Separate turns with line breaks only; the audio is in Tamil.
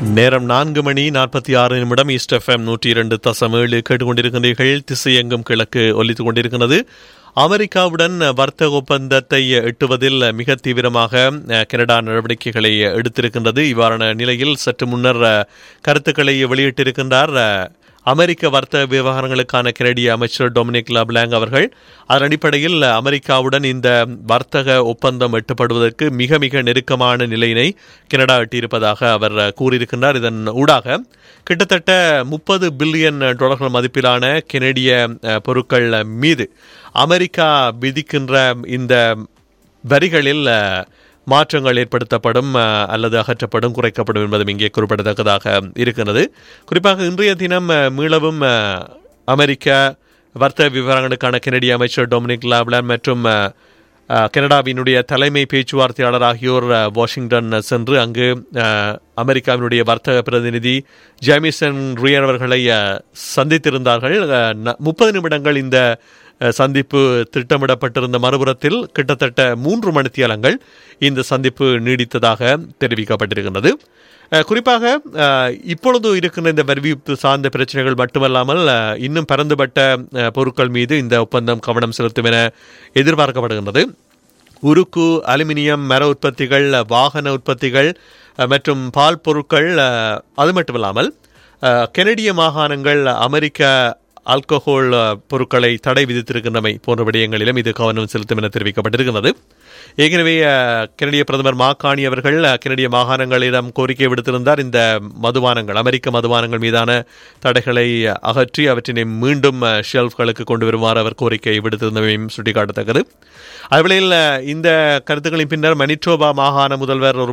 நேரம் நான்கு மணி நாற்பத்தி ஆறு நிமிடம் ஈஸ்ட் எஃப்எம் நூற்றி இரண்டு தசம் ஏழு கேட்டுக்கொண்டிருக்கின்றீர்கள் திசையெங்கும் கிழக்கு ஒலித்துக் கொண்டிருக்கிறது அமெரிக்காவுடன் வர்த்தக ஒப்பந்தத்தை எட்டுவதில் மிக தீவிரமாக அஹ், கனடா நடவடிக்கைகளை எடுத்திருக்கின்றது இவ்வாறான நிலையில் சற்று முன்னர் அஹ், கருத்துக்களை வெளியிட்டிருக்கின்றார் அஹ், அமெரிக்க வர்த்தக விவகாரங்களுக்கான கனடிய அமைச்சர் டொமினிக் லப்லாங் அவர்கள் அதன் அடிப்படையில் அமெரிக்காவுடன் இந்த வர்த்தக ஒப்பந்தம் எட்டப்படுவதற்கு மிக மிக நெருக்கமான நிலையினை கனடா எட்டியிருப்பதாக அவர் கூறியிருக்கின்றார் இதன் ஊடாக கிட்டத்தட்ட முப்பது பில்லியன் டாலர்கள் மதிப்பிலான கெனடிய அஹ், பொருட்கள் மீது அமெரிக்கா விதிக்கின்ற இந்த வரிகளில் அஹ், மாற்றங்கள் ஏற்படுத்தப்படும் அஹ், அல்லது அகற்றப்படும் குறைக்கப்படும் என்பதும் இங்கே குறிப்பிடத்தக்கதாக இருக்கிறது குறிப்பாக இன்றைய தினம் அஹ், மீளவும் அஹ், அமெரிக்க வர்த்தக விவகாரங்களுக்கான கெனடிய அமைச்சர் டொமினிக் லாப்லான் மற்றும் அஹ், அஹ், கனடாவினுடைய தலைமை பேச்சுவார்த்தையாளர் ஆகியோர் அஹ், வாஷிங்டன் சென்று அங்கு அஹ், அமெரிக்காவினுடைய வர்த்தக பிரதிநிதி ஜேமிசன் ரியர் அவர்களை அஹ், சந்தித்திருந்தார்கள் முப்பது நிமிடங்கள் இந்த அஹ், சந்திப்பு திட்டமிடப்பட்டிருந்த மறுபுறத்தில் கிட்டத்தட்ட மூன்று மணித்தியாலங்கள் இந்த சந்திப்பு நீடித்ததாக தெரிவிக்கப்பட்டிருக்கின்றது அஹ், குறிப்பாக அஹ், இப்பொழுது இருக்கின்ற இந்த வரிவிப்பு சார்ந்த பிரச்சனைகள் மட்டுமல்லாமல் அஹ், இன்னும் பரந்துபட்ட அஹ், பொருட்கள் மீது இந்த ஒப்பந்தம் கவனம் செலுத்தும் என எதிர்பார்க்கப்படுகின்றது உருக்கு அலுமினியம் மர உற்பத்திகள் வாகன உற்பத்திகள் அஹ், மற்றும் பால் பொருட்கள் அஹ், அது மட்டுமில்லாமல் அஹ், கெனடிய மாகாணங்கள் அமெரிக்க ஆல்கஹோல் அஹ், பொருட்களை தடை விதித்திருக்கின்றமை போன்ற விடயங்களிலும் இது கவனம் செலுத்தும் என தெரிவிக்கப்பட்டிருக்கிறது ஏற்கனவே அஹ், கெனடிய பிரதமர் மாகாணி அவர்கள் அஹ், கெனடிய மாகாணங்களிடம் கோரிக்கை விடுத்திருந்தார் இந்த மதுபானங்கள் அமெரிக்க மதுபானங்கள் மீதான தடைகளை அகற்றி அவற்றினை மீண்டும் அஹ், ஷெல்ஃப்களுக்கு கொண்டு வருமாறு அவர் கோரிக்கை விடுத்திருந்தமையும் சுட்டிக்காட்டத்தக்கது அதுவேளையில் அஹ், இந்த கருத்துக்களின் பின்னர் மனிட்ரோபா மாகாண முதல்வர் ஒரு